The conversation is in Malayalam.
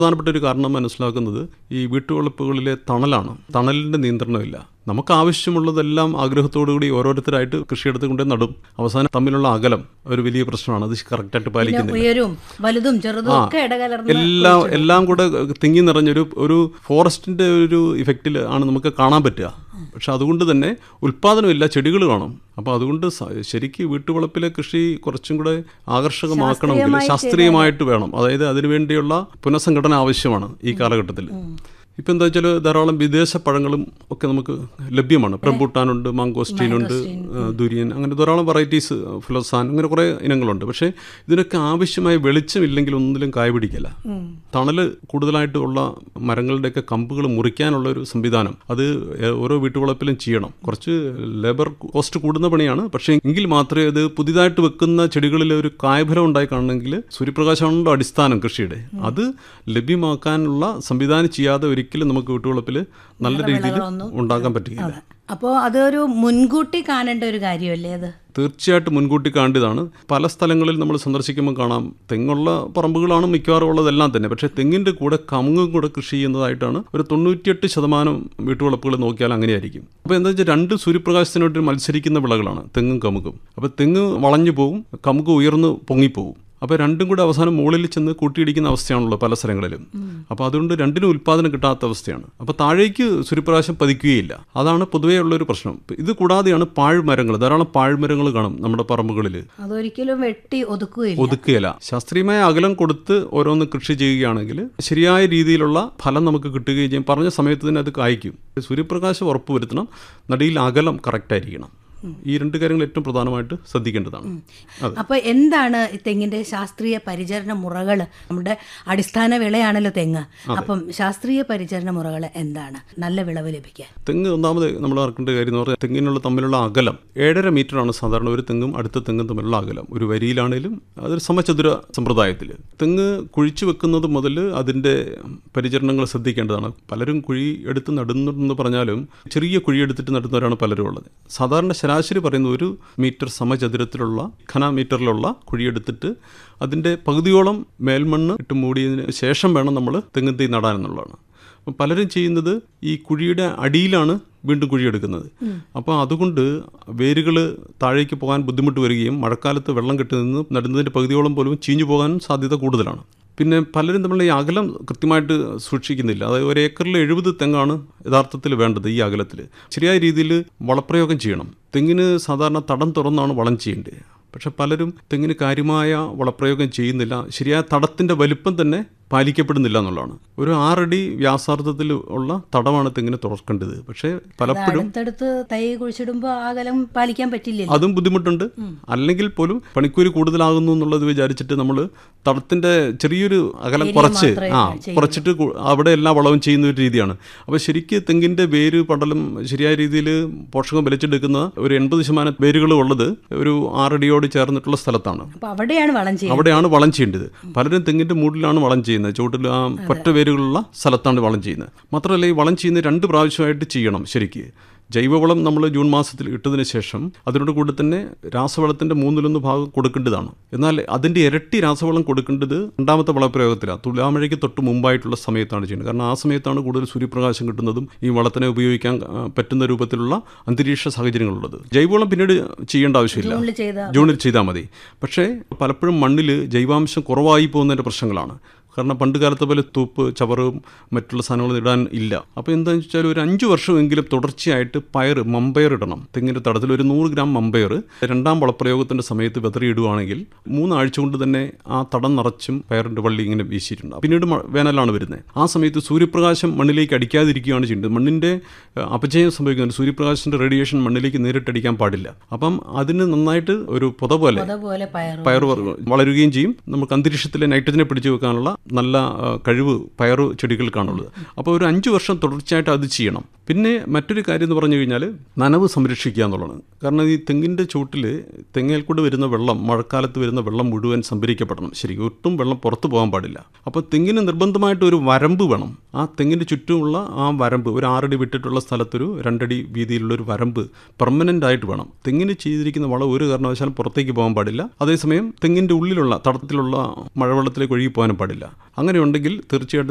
പ്രധാനപ്പെട്ട ഒരു കാരണം മനസ്സിലാക്കുന്നത് ഈ വീട്ടുവളപ്പുകളിലെ തണലാണ് തണലിൻ്റെ നിയന്ത്രണമില്ല നമുക്ക് ആവശ്യമുള്ളതെല്ലാം ആഗ്രഹത്തോടുകൂടി ഓരോരുത്തരായിട്ട് കൃഷിയിടത്ത് കൊണ്ട് നടും അവസാനം തമ്മിലുള്ള അകലം ഒരു വലിയ പ്രശ്നമാണ് അത് കറക്റ്റായിട്ട് പാലിക്കുന്നില്ല ഉയരും വലുതും ചെറുതും ഒക്കെ ഇടകലർന്ന് എല്ലാം എല്ലാം കൂടെ തിങ്ങി നിറഞ്ഞൊരു ഒരു ഫോറസ്റ്റിന്റെ ഒരു ഇഫക്റ്റിൽ ആണ് നമുക്ക് കാണാൻ പറ്റുക പക്ഷെ അതുകൊണ്ട് തന്നെ ഉൽപ്പാദനമില്ല ചെടികൾ കാണും അപ്പോൾ അതുകൊണ്ട് സ- ശരിക്ക് വീട്ടുവളപ്പിലെ കൃഷി കുറച്ചും കൂടെ ആകർഷകമാക്കണമെങ്കിൽ ശാസ്ത്രീയമായിട്ട് വേണം അതായത് അതിനുവേണ്ടിയുള്ള പുനഃസംഘടന ആവശ്യമാണ് ഈ കാലഘട്ടത്തിൽ ഇപ്പം എന്താ വെച്ചാൽ ധാരാളം വിദേശ പഴങ്ങളും ഒക്കെ നമുക്ക് ലഭ്യമാണ് റംബൂട്ടാനുണ്ട് മാങ്കോസ്റ്റീനുണ്ട് ആ, ദുരിയൻ അങ്ങനെ ധാരാളം വെറൈറ്റീസ് ഫിലോസാൻ അങ്ങനെ കുറേ ഇനങ്ങളുണ്ട് പക്ഷേ ഇതിനൊക്കെ ആവശ്യമായ വെളിച്ചമില്ലെങ്കിൽ ഒന്നിലും കായ പിടിക്കില്ല തണല് കൂടുതലായിട്ട് ഉള്ള മരങ്ങളുടെയൊക്കെ കമ്പുകൾ മുറിക്കാനുള്ള ഒരു സംവിധാനം അത് ഏ- ഓരോ വീട്ടുവളപ്പിലും ചെയ്യണം കുറച്ച് ലേബർ കോസ്റ്റ് കൂടുന്ന പണിയാണ് പക്ഷേ എങ്കിൽ മാത്രമേ അത് പുതിയതായിട്ട് വെക്കുന്ന ചെടികളിൽ ഒരു കായഫലം ഉണ്ടായി കാണണമെങ്കിൽ സൂര്യപ്രകാശമാണല്ലോ അടിസ്ഥാനം കൃഷിയുടെ അത് ലഭ്യമാക്കാനുള്ള സംവിധാനം ചെയ്യാതെ ഒരിക്കലും നമുക്ക് വീട്ടുവളപ്പിൽ നല്ല രീതിയിൽ ഉണ്ടാക്കാൻ പറ്റുകയില്ല അപ്പോൾ അതൊരു മുൻകൂട്ടി കാണേണ്ട ഒരു കാര്യമല്ലേ അത് തീർച്ചയായിട്ടും മുൻകൂട്ടി കാണേണ്ടതാണ് പല സ്ഥലങ്ങളിൽ നമ്മൾ സന്ദർശിക്കുമ്പോൾ കാണാം തെങ്ങുള്ള പറമ്പുകളാണ് മിക്കവാറും ഉള്ളതെല്ലാം തന്നെ പക്ഷേ തെങ്ങിൻ്റെ കൂടെ കമുങ്ങും കൂടെ കൃഷി ചെയ്യുന്നതായിട്ടാണ് ഒരു തൊണ്ണൂറ്റിയെട്ട് ശതമാനം വീട്ടുവളപ്പുകൾ നോക്കിയാൽ അങ്ങനെയായിരിക്കും അപ്പോൾ എന്താ വെച്ചാൽ രണ്ട് സൂര്യപ്രകാശത്തിനോട്ട് മത്സരിക്കുന്ന വിളകളാണ് തെങ്ങും കമുകും അപ്പോൾ തെങ്ങ് വളഞ്ഞു പോവും കമുക് ഉയർന്ന് പൊങ്ങിപ്പോവും അപ്പോൾ രണ്ടും കൂടെ അവസാനം മുകളിൽ ചെന്ന് കൂട്ടിയിടിക്കുന്ന അവസ്ഥയാണല്ലോ പല സ്ഥലങ്ങളിലും അപ്പോൾ അതുകൊണ്ട് രണ്ടിനും ഉൽപ്പാദനം കിട്ടാത്ത അവസ്ഥയാണ് അപ്പോൾ താഴേക്ക് സൂര്യപ്രകാശം പതിക്കുകയില്ല അതാണ് പൊതുവേ ഉള്ളൊരു പ്രശ്നം ഇത് കൂടാതെയാണ് പാഴ്മരങ്ങൾ ധാരാളം പാഴ്മരങ്ങൾ കാണും നമ്മുടെ പറമ്പുകളിൽ അതൊരിക്കലും വെട്ടി ഒതുക്കുകയില്ല ഒതുക്കുകയില്ല ശാസ്ത്രീയമായ അകലം കൊടുത്ത് ഓരോന്ന് കൃഷി ചെയ്യുകയാണെങ്കിൽ ശരിയായ രീതിയിലുള്ള ഫലം നമുക്ക് കിട്ടുകയും ചെയ്യും പറഞ്ഞ സമയത്ത് തന്നെ അത് കായ്ക്കും സൂര്യപ്രകാശം ഉറപ്പുവരുത്തണം നടിയിൽ അകലം കറക്റ്റായിരിക്കണം ഈ രണ്ട് കാര്യങ്ങൾ ഏറ്റവും പ്രധാനമായിട്ട് ശ്രദ്ധിക്കേണ്ടതാണ് അതെ അപ്പോൾ എന്താണ് ഈ തെങ്ങിന്റെ ശാസ്ത്രീയ പരിചരണ മുറകൾ നമ്മുടെ അടിസ്ഥാന വിളയാണല്ലോ തെങ്ങ് അപ്പം ശാസ്ത്രീയ പരിചരണ മുറകൾ എന്താണ് നല്ല വിളവ് ലഭിക്കാൻ തെങ്ങ് ഒന്നാമത് നമ്മൾ ഓർക്കേണ്ട കാര്യം എന്ന് പറഞ്ഞാൽ തെങ്ങിനുള്ള തമ്മിലുള്ള അകലം ഏഴര മീറ്ററാണ് സാധാരണ ഒരു തെങ്ങും അടുത്ത തെങ്ങും തമ്മിലുള്ള അകലം ഒരു വരിയിലാണേലും അതൊരു സമചതുര സമ്പ്രദായത്തിൽ തെങ്ങ് കുഴിച്ചു വെക്കുന്നത് മുതൽ അതിൻ്റെ പരിചരണങ്ങൾ ശ്രദ്ധിക്കേണ്ടതാണ് പലരും കുഴി എടുത്ത് നടുന്നുണ്ടെന്ന് പറഞ്ഞാലും ചെറിയ കുഴി എടുത്തിട്ട് നടുന്നവരാണ് പലരും ഉള്ളത് സാധാരണ ശരാശരി പറയുന്ന ഒരു മീറ്റർ സമചതുരത്തിലുള്ള ഘന മീറ്ററിലുള്ള കുഴിയെടുത്തിട്ട് അതിൻ്റെ പകുതിയോളം മേൽമണ്ണ് ഇട്ട് മൂടിയതിന് ശേഷം വേണം നമ്മൾ തെങ്ങ് തൈ നടാനെന്നുള്ളതാണ് അപ്പം പലരും ചെയ്യുന്നത് ഈ കുഴിയുടെ അടിയിലാണ് വീണ്ടും കുഴിയെടുക്കുന്നത് അപ്പോൾ അതുകൊണ്ട് വേരുകൾ താഴേക്ക് പോകാൻ ബുദ്ധിമുട്ട് വരികയും മഴക്കാലത്ത് വെള്ളം കെട്ടി നിന്ന് നടുന്നതിൻ്റെ പകുതിയോളം പോലും ചീഞ്ഞു പോകാനും സാധ്യത കൂടുതലാണ് പിന്നെ പലരും തമ്മിലുള്ള ഈ അകലം കൃത്യമായിട്ട് സൂക്ഷിക്കുന്നില്ല അതായത് ഒരു ഏക്കറിൽ എഴുപത് തെങ്ങാണ് യഥാർത്ഥത്തിൽ വേണ്ടത് ഈ അകലത്തിൽ ശരിയായ രീതിയിൽ വളപ്രയോഗം ചെയ്യണം തെങ്ങിന് സാധാരണ തടം തുറന്നാണ് വളം ചെയ്യേണ്ടത് പക്ഷെ പലരും തെങ്ങിന് കാര്യമായ വളപ്രയോഗം ചെയ്യുന്നില്ല ശരിയായ തടത്തിൻ്റെ വലിപ്പം തന്നെ പാലിക്കപ്പെടുന്നില്ല എന്നുള്ളതാണ് ഒരു ആറടി വ്യാസാർത്ഥത്തിൽ ഉള്ള തടമാണ് തെങ്ങിന് തുറക്കേണ്ടത് പക്ഷേ പലപ്പോഴും അടുത്തടുത്ത് തൈ കുഴിച്ചിടുമ്പോൾ അകലം പാലിക്കാൻ പറ്റില്ലല്ലോ അതും ബുദ്ധിമുട്ടുണ്ട് അല്ലെങ്കിൽ പോലും പണിക്കൂലി കൂടുതലാകുന്നു എന്നുള്ളത് വിചാരിച്ചിട്ട് നമ്മൾ തടത്തിന്റെ ചെറിയൊരു അകലം കുറച്ച് ആ കുറച്ചിട്ട് കു- അവിടെ എല്ലാ വളവും ചെയ്യുന്ന ഒരു രീതിയാണ് അപ്പോൾ ശരിക്ക് തെങ്ങിന്റെ വേര് പടലം ശരിയായ രീതിയിൽ പോഷകം വലിച്ചെടുക്കുന്ന ഒരു എൺപത് ശതമാനം വേരുകൾ ഉള്ളത് ഒരു ആറടിയോട് ചേർന്നിട്ടുള്ള സ്ഥലത്താണ് അപ്പൊ അവിടെയാണ് വളം ചെയ്യുന്നത് അവിടെയാണ് വളം ചെയ്യേണ്ടത് പലരും തെങ്ങിന്റെ മൂടിലാണ് വളം ചെയ്യുന്നത് ചുവട്ടിൽ ആ ഒറ്റ വേരുകളുള്ള സ്ഥലത്താണ് വളം ചെയ്യുന്നത് മാത്രമല്ല ഈ വളം ചെയ്യുന്നത് രണ്ട് പ്രാവശ്യമായിട്ട് ചെയ്യണം ശരിക്ക് ജൈവവളം നമ്മൾ ജൂൺ മാസത്തിൽ ഇട്ടതിന് ശേഷം അതിനോട് കൂടെ തന്നെ രാസവളത്തിന്റെ മൂന്നിലൊന്ന് ഭാഗം കൊടുക്കേണ്ടതാണ് എന്നാൽ അതിന്റെ ഇരട്ടി രാസവളം കൊടുക്കേണ്ടത് രണ്ടാമത്തെ വളപ്രയോഗത്തിലാണ് തുലാമഴയ്ക്ക് തൊട്ട് മുമ്പായിട്ടുള്ള സമയത്താണ് ചെയ്യുന്നത് കാരണം ആ സമയത്താണ് കൂടുതൽ സൂര്യപ്രകാശം കിട്ടുന്നതും ഈ വളത്തിനെ ഉപയോഗിക്കാൻ ആ, പറ്റുന്ന രൂപത്തിലുള്ള അന്തരീക്ഷ സാഹചര്യങ്ങളുള്ളത് ജൈവവളം പിന്നീട് ചെയ്യേണ്ട ആവശ്യമില്ല ജൂണിൽ ചെയ്ത ജൂണിൽ ചെയ്താൽ മതി പക്ഷേ പലപ്പോഴും മണ്ണിൽ ജൈവാംശം കുറവായി പോകുന്നതിൻ്റെ പ്രശ്നങ്ങളാണ് കാരണം പണ്ട് കാലത്തെ പോലെ തൂപ്പ് ചവറും മറ്റുള്ള സാധനങ്ങൾ ഇടാൻ ഇല്ല അപ്പോൾ എന്താണെന്ന് വെച്ചാൽ ഒരു അഞ്ച് വർഷമെങ്കിലും തുടർച്ചയായിട്ട് പയർ മമ്പയർ ഇടണം തെങ്ങിൻ്റെ തടത്തിൽ ഒരു നൂറ് ഗ്രാം മമ്പയർ രണ്ടാം വളപ്രയോഗത്തിൻ്റെ സമയത്ത് വെതറിയിടുവാണെങ്കിൽ മൂന്നാഴ്ച കൊണ്ട് തന്നെ ആ തടം നിറച്ചും പയറിൻ്റെ വള്ളി ഇങ്ങനെ വീശിയിട്ടുണ്ട് പിന്നീട് മ- വേനലാണ് വരുന്നത് ആ സമയത്ത് സൂര്യപ്രകാശം മണ്ണിലേക്ക് അടിക്കാതിരിക്കുകയാണ് ചെയ്യുന്നത് മണ്ണിൻ്റെ ഏഹ്, അപചയം സംഭവിക്കുന്നുണ്ട് സൂര്യപ്രകാശത്തിൻ്റെ റേഡിയേഷൻ മണ്ണിലേക്ക് നേരിട്ടടിക്കാൻ പാടില്ല അപ്പം അതിന് നന്നായിട്ട് ഒരു പുത പോലെ അതുപോലെ പയറും പയർ വർഗ്ഗം വളരുകയും ചെയ്യും നമുക്ക് അന്തരീക്ഷത്തിലെ നൈട്രജനെ പിടിച്ചു വെക്കാനുള്ള നല്ല ആ, കഴിവ് പയറു ചെടികൾക്കാണുള്ളത് അപ്പോൾ ഒരു അഞ്ച് വർഷം തുടർച്ചയായിട്ട് അത് ചെയ്യണം പിന്നെ മറ്റൊരു കാര്യം എന്ന് പറഞ്ഞു കഴിഞ്ഞാൽ നനവ് സംരക്ഷിക്കുക എന്നുള്ളതാണ് കാരണം ഈ തെങ്ങിൻ്റെ ചുവട്ടിൽ തെങ്ങയിൽ കൂടെ വരുന്ന വെള്ളം മഴക്കാലത്ത് വരുന്ന വെള്ളം മുഴുവൻ സംഭരിക്കപ്പെടണം ശരിക്കും ഒട്ടും വെള്ളം പുറത്തു പോകാൻ പാടില്ല അപ്പോൾ തെങ്ങിന് നിർബന്ധമായിട്ട് ഒരു വരമ്പ് വേണം ആ തെങ്ങിൻ്റെ ചുറ്റുമുള്ള ആ വരമ്പ് ഒരു ആറടി വിട്ടിട്ടുള്ള സ്ഥലത്തൊരു രണ്ടടി വീതിയിലുള്ള ഒരു വരമ്പ് പെർമനൻ്റ് ആയിട്ട് വേണം തെങ്ങിന് ചെയ്തിരിക്കുന്ന വളം ഒരു കാരണവശാലും പുറത്തേക്ക് പോകാൻ പാടില്ല അതേസമയം തെങ്ങിൻ്റെ ഉള്ളിലുള്ള തടത്തിലുള്ള മഴവെള്ളത്തിലേക്ക് ഒഴുകി പോകാനും പാടില്ല അങ്ങനെ ഉണ്ടെങ്കിൽ തീർച്ചയായിട്ടും